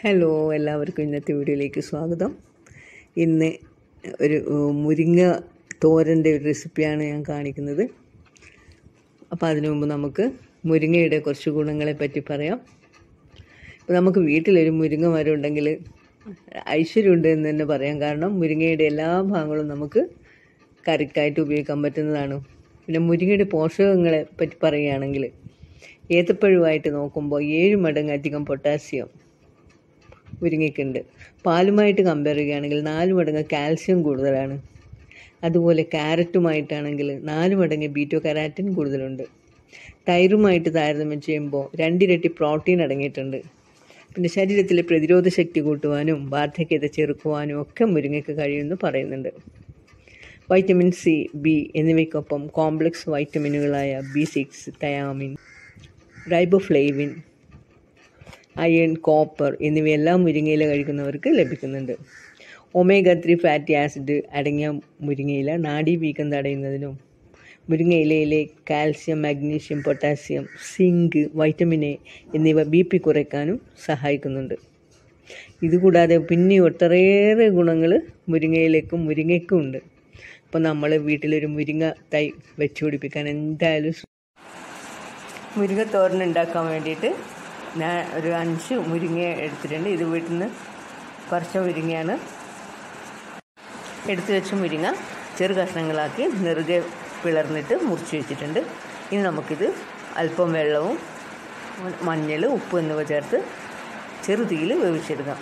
Hello എല്ലാവർക്കും ഇന്നത്തെ വീഡിയോയിലേക്ക് സ്വാഗതം ഇന്ന് ഒരു ഉം, മുരിങ്ങ തോരൻ്റെ ഒരു റെസിപ്പിയാണ് ഞാൻ കാണിക്കുന്നത് അപ്പോൾ അതിനു മുമ്പ് നമുക്ക് മുരിങ്ങയുടെ കുറച്ച് ഗുണങ്ങളെ പറ്റി പറയാം ഇപ്പോൾ നമുക്ക് വീട്ടിലൊരു മുരിങ്ങ മരം ഉണ്ടെങ്കിൽ ഐശ്വര്യമുണ്ട് എന്ന് തന്നെ പറയാം കാരണം മുരിങ്ങയുടെ എല്ലാ ഭാഗങ്ങളും നമുക്ക് കറിക്കായിട്ട് ഉപയോഗിക്കാൻ പറ്റുന്നതാണ് പിന്നെ മുരിങ്ങയുടെ പോഷകങ്ങളെ പറ്റി പറയുകയാണെങ്കിൽ ഏത്തപ്പഴമായിട്ട് നോക്കുമ്പോൾ ഏഴ് മടങ്ങ് അധികം പൊട്ടാസ്യം മുരിങ്ങയ്ക്കുണ്ട് പാലുമായിട്ട് കമ്പയർ ചെയ്യുകയാണെങ്കിൽ നാല് മടങ്ങ് കാൽസ്യം കൂടുതലാണ് അതുപോലെ ക്യാരറ്റുമായിട്ടാണെങ്കിൽ നാല് മടങ്ങ് ബീറ്റോ കരാറ്റിൻ കൂടുതലുണ്ട് തൈറുമായിട്ട് താരതമ്യം ചെയ്യുമ്പോൾ രണ്ടിരട്ടി പ്രോട്ടീൻ അടങ്ങിയിട്ടുണ്ട് പിന്നെ ശരീരത്തിലെ പ്രതിരോധ ശക്തി കൂട്ടുവാനും വാർദ്ധക്യത്തെ ചെറുക്കുവാനും ഒക്കെ മുരിങ്ങയ്ക്ക് കഴിയുമെന്ന് പറയുന്നുണ്ട് വൈറ്റമിൻ സി ബി എന്നിവയ്ക്കൊപ്പം കോംപ്ലക്സ് വൈറ്റമിനുകളായ B six thiamine riboflavin iron copper എന്നിവയെല്ലാം മുരിങ്ങയില കഴിക്കുന്നവർക്ക് ലഭിക്കുന്നുണ്ട് ഒമേഗ ത്രീ ഫാറ്റി ആസിഡ് അടങ്ങിയ മുരിങ്ങയില നാഡീവീക്കം തടയുന്നതിനും മുരിങ്ങയിലയിലെ calcium magnesium potassium zinc vitamin A എന്നിവ ബി പി കുറയ്ക്കാനും സഹായിക്കുന്നുണ്ട് ഇതുകൂടാതെ പിന്നെ ഒട്ടേറെ ഗുണങ്ങൾ മുരിങ്ങയിലേക്കും മുരിങ്ങയ്ക്കും ഉണ്ട് അപ്പോൾ നമ്മൾ വീട്ടിലൊരു മുരിങ്ങ തൈ വെച്ച് പിടിപ്പിക്കാൻ എന്തായാലും ശ്രമിക്കണം. മുരിങ്ങ തോരൻ ഉണ്ടാക്കാൻ വേണ്ടിയിട്ട് ഞാൻ ഒരു അഞ്ച് മുരിങ്ങ എടുത്തിട്ടുണ്ട് ഇത് വീട്ടിൽ നിന്ന് പറിച്ച മുരിങ്ങയാണ് എടുത്തു വെച്ച മുരിങ്ങ ചെറു കഷ്ണങ്ങളാക്കി നെറുകെ പിളർന്നിട്ട് മുറിച്ച് വെച്ചിട്ടുണ്ട് ഇനി നമുക്കിത് അല്പം വെള്ളവും മഞ്ഞൾ ഉപ്പ് എന്നിവ ചേർത്ത് ചെറുതീയിൽ വേവിച്ചെടുക്കാം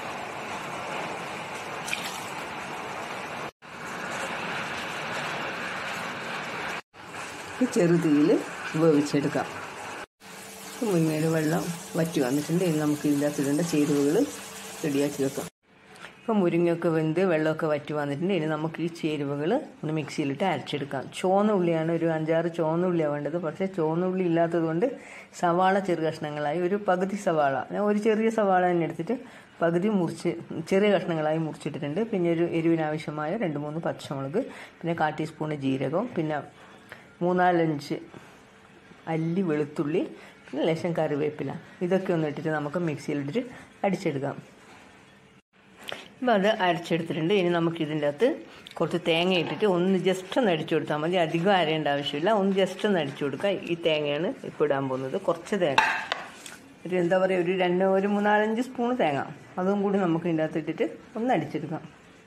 ഈ ചെറുതീയിൽ വേവിച്ചെടുക്കാം മുരിങ്ങയുടെ വെള്ളം വറ്റി വന്നിട്ടുണ്ട് ഇനി നമുക്ക് ഇതിൻ്റെ അകത്തിടേണ്ട ചേരുവകൾ റെഡിയാക്കി വെക്കാം ഇപ്പം മുരിങ്ങയൊക്കെ വെന്ത് വെള്ളമൊക്കെ വറ്റി വന്നിട്ടുണ്ട് ഇനി നമുക്ക് ഈ ചേരുവകൾ ഒന്ന് മിക്സിയിലിട്ട് അരച്ചെടുക്കാം ചുവന്ന ഉള്ളിയാണ് ഒരു അഞ്ചാറ് ചുവന്ന ഉള്ളിയാണ് വേണ്ടത് പക്ഷേ ചുവന്ന ഉള്ളി ഇല്ലാത്തത് കൊണ്ട് സവാള ചെറു കഷ്ണങ്ങളായി ഒരു പകുതി സവാള ഞാൻ ഒരു ചെറിയ സവാള തന്നെ എടുത്തിട്ട് പകുതി മുറിച്ച് ചെറിയ കഷ്ണങ്ങളായി മുറിച്ചിട്ടിട്ടുണ്ട് പിന്നെ ഒരു എരിവിനാവശ്യമായ രണ്ട് മൂന്ന് പച്ചമുളക് പിന്നെ കാ ടീസ്പൂണ് ജീരകം പിന്നെ മൂന്നാലഞ്ച് അല്ലി വെളുത്തുള്ളി പിന്നെ ലേശം കറിവേപ്പില ഇതൊക്കെ ഒന്ന് ഇട്ടിട്ട് നമുക്ക് മിക്സിയിലിട്ടിട്ട് അടിച്ചെടുക്കാം അപ്പോൾ അത് അരച്ചെടുത്തിട്ടുണ്ട് ഇനി നമുക്ക് ഇതിൻ്റെ അകത്ത് കുറച്ച് തേങ്ങ ഇട്ടിട്ട് ഒന്ന് ജസ്റ്റ് ഒന്ന് അടിച്ചു കൊടുത്താൽ മതി അധികം അരയേണ്ട ആവശ്യമില്ല ഒന്ന് ജസ്റ്റ് ഒന്ന് അടിച്ചു കൊടുക്കുക ഈ തേങ്ങയാണ് ഇപ്പോൾ ഇടാൻ പോകുന്നത് കുറച്ച് തേങ്ങ ഒരു എന്താ പറയുക ഒരു രണ്ട് ഒരു മൂന്നാലഞ്ച് സ്പൂൺ തേങ്ങ അതും കൂടി നമുക്ക് ഇതിൻ്റെ അകത്ത് ഇട്ടിട്ട് ഒന്ന് അടിച്ചെടുക്കാം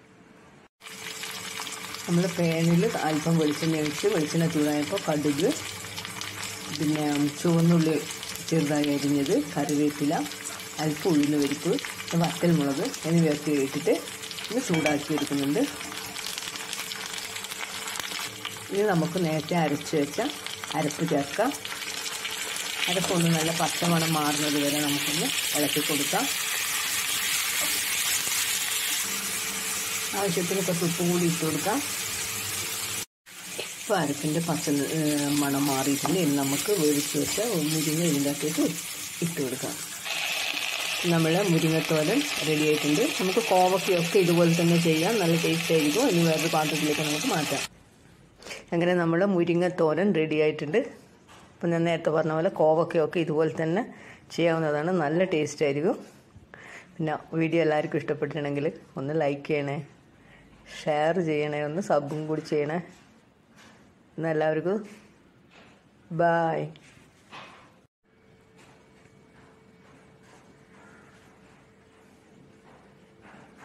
നമ്മൾ പാനിൽ അല്പം വെളിച്ചെണ്ണ ഒഴിച്ച് വെളിച്ചെണ്ണ ചൂടായപ്പോൾ കടുക് പിന്നെ ചുവന്നുള്ളി ചെറുതായി അരിഞ്ഞത് കറിവേപ്പില അല്പം ഉഴുന്ന് പരിപ്പ് വറ്റൽമുളക് എന്നിവയൊക്കെ ഇട്ടിട്ട് ഇത് ചൂടാക്കി എടുക്കുന്നുണ്ട് ഇനി നമുക്ക് നേരത്തെ അരച്ച് വെച്ച അരപ്പ് ചേർക്കാം അരപ്പൊന്ന് നല്ല പച്ചമണം മാറുന്നത് വരെ നമുക്കൊന്ന് ഇളക്കി കൊടുക്കാം ആവശ്യത്തിന് കുറച്ച് ഉപ്പ് കൂടി ഇട്ട് കൊടുക്കാം ഇപ്പോൾ അരപ്പിൻ്റെ പച്ച ഏഹ്, മണം മാറിയിട്ടുണ്ട് ഇനി നമുക്ക് വേവിച്ച് വെച്ച മുരിങ്ങ ഇതിൻ്റെ അകത്തേക്ക് ഇട്ട് കൊടുക്കാം നമ്മൾ മുരിങ്ങത്തോരൻ റെഡി ആയിട്ടുണ്ട് നമുക്ക് കോവക്കയൊക്കെ ഇതുപോലെ തന്നെ ചെയ്യാം നല്ല ടേസ്റ്റ് ആയിരിക്കും ഇനി വേറൊരു പാത്രത്തിലേക്ക് നമുക്ക് മാറ്റാം അങ്ങനെ നമ്മൾ മുരിങ്ങത്തോരൻ റെഡി ആയിട്ടുണ്ട് ഇപ്പം ഞാൻ നേരത്തെ പറഞ്ഞ പോലെ കോവക്കയൊക്കെ ഇതുപോലെ തന്നെ ചെയ്യാവുന്നതാണ് നല്ല ടേസ്റ്റ് ആയിരിക്കും പിന്നെ വീഡിയോ എല്ലാവർക്കും ഇഷ്ടപ്പെട്ടിട്ടുണ്ടെങ്കിൽ ഒന്ന് ലൈക്ക് ചെയ്യണേ ഷെയർ ചെയ്യണേ ഒന്ന് സബും കൂടി ചെയ്യണേ എന്നാൽ എല്ലാവർക്കും ബായ്